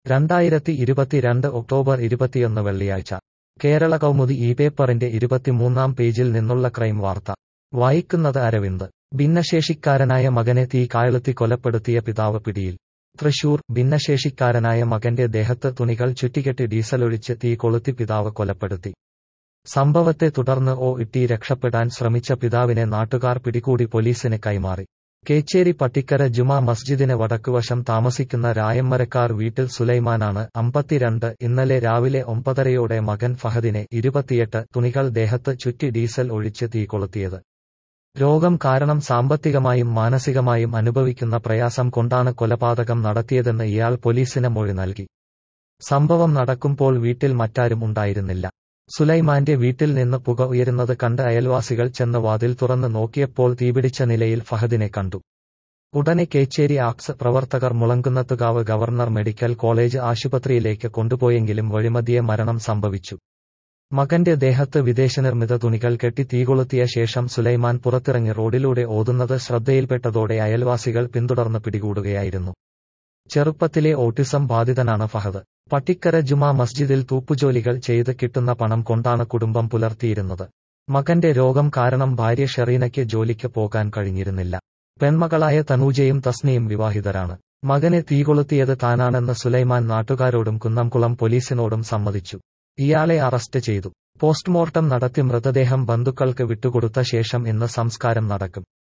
രണ്ടായിരത്തി ഇരുപത്തിരണ്ട് ഒക്ടോബർ ഇരുപത്തിയൊന്ന് വെള്ളിയാഴ്ച കേരള കൗമുദി ഈ പേപ്പറിന്റെ ഇരുപത്തിമൂന്നാം പേജിൽ നിന്നുള്ള ക്രൈം വാർത്ത വായിക്കുന്നത് അരവിന്ദ് ഭിന്നശേഷിക്കാരനായ മകനെ തീ കായളുത്തി കൊലപ്പെടുത്തിയ പിതാവ് പിടിയിൽ തൃശൂർ ഭിന്നശേഷിക്കാരനായ മകന്റെ ദേഹത്ത് തുണികൾ ചുറ്റികെട്ടി ഡീസലൊഴിച്ച് തീ കൊളുത്തി പിതാവ് കൊലപ്പെടുത്തി സംഭവത്തെ തുടർന്ന് ഓ ഇട്ടി രക്ഷപ്പെടാൻ ശ്രമിച്ച പിതാവിനെ നാട്ടുകാർ പിടികൂടി പോലീസിന് കൈമാറി കേച്ചേരി പട്ടിക്കര ജുമാ മസ്ജിദിന് വടക്കുവശം താമസിക്കുന്ന രായമ്മരക്കാർ വീട്ടിൽ സുലൈമാനാണ് അമ്പത്തിരണ്ട് ഇന്നലെ രാവിലെ ഒമ്പതരയോടെ മകൻ ഫഹദിനെ ഇരുപത്തിയെട്ട് തുണികൾ ദേഹത്ത് ചുറ്റി ഡീസൽ ഒഴിച്ച് തീ കൊളുത്തിയത് രോഗം കാരണം സാമ്പത്തികമായും മാനസികമായും അനുഭവിക്കുന്ന പ്രയാസം കൊണ്ടാണ് കൊലപാതകം നടത്തിയതെന്ന് ഇയാൾ പോലീസിന് മൊഴി നൽകി സംഭവം നടക്കുമ്പോൾ വീട്ടിൽ മറ്റാരും ഉണ്ടായിരുന്നില്ല സുലൈമാന്റെ വീട്ടിൽ നിന്ന് പുക ഉയരുന്നത് കണ്ട് അയൽവാസികൾ ചെന്ന് വാതിൽ തുറന്ന് നോക്കിയപ്പോൾ തീപിടിച്ച നിലയിൽ ഫഹദിനെ കണ്ടു ഉടനെ കേച്ചേരി ആക്സ് പ്രവർത്തകർ മുളങ്കുന്നത്തുകാവ് ഗവർണർ മെഡിക്കൽ കോളേജ് ആശുപത്രിയിലേക്ക് കൊണ്ടുപോയെങ്കിലും വഴിമതിയെ മരണം സംഭവിച്ചു മകന്റെ ദേഹത്ത് വിദേശനിർമ്മിത തുണികൾ കെട്ടി തീകൊളുത്തിയ ശേഷം സുലൈമാൻ പുറത്തിറങ്ങി റോഡിലൂടെ ഓതുന്നത് ശ്രദ്ധയിൽപ്പെട്ടതോടെ അയൽവാസികൾ പിന്തുടർന്ന് പിടികൂടുകയായിരുന്നു ചെറുപ്പത്തിലെ ഓട്ടിസം ബാധിതനാണ് ഫഹദ് പട്ടിക്കര ജുമാ മസ്ജിദിൽ തൂപ്പുജോലികൾ ചെയ്ത് കിട്ടുന്ന പണം കൊണ്ടാണ് കുടുംബം പുലർത്തിയിരുന്നത് മകന്റെ രോഗം കാരണം ഭാര്യ ഷെറീനയ്ക്ക് ജോലിക്ക് പോകാൻ കഴിഞ്ഞിരുന്നില്ല പെൺമകളായ തനൂജയും തസ്നിയും വിവാഹിതരാണ് മകനെ തീകൊളുത്തിയത് താനാണെന്ന് സുലൈമാൻ നാട്ടുകാരോടും കുന്നംകുളം പോലീസിനോടും സമ്മതിച്ചു ഇയാളെ അറസ്റ്റ് ചെയ്തു പോസ്റ്റ്മോർട്ടം നടത്തി മൃതദേഹം ബന്ധുക്കൾക്ക് വിട്ടുകൊടുത്ത ശേഷം ഇന്ന് സംസ്കാരം നടക്കും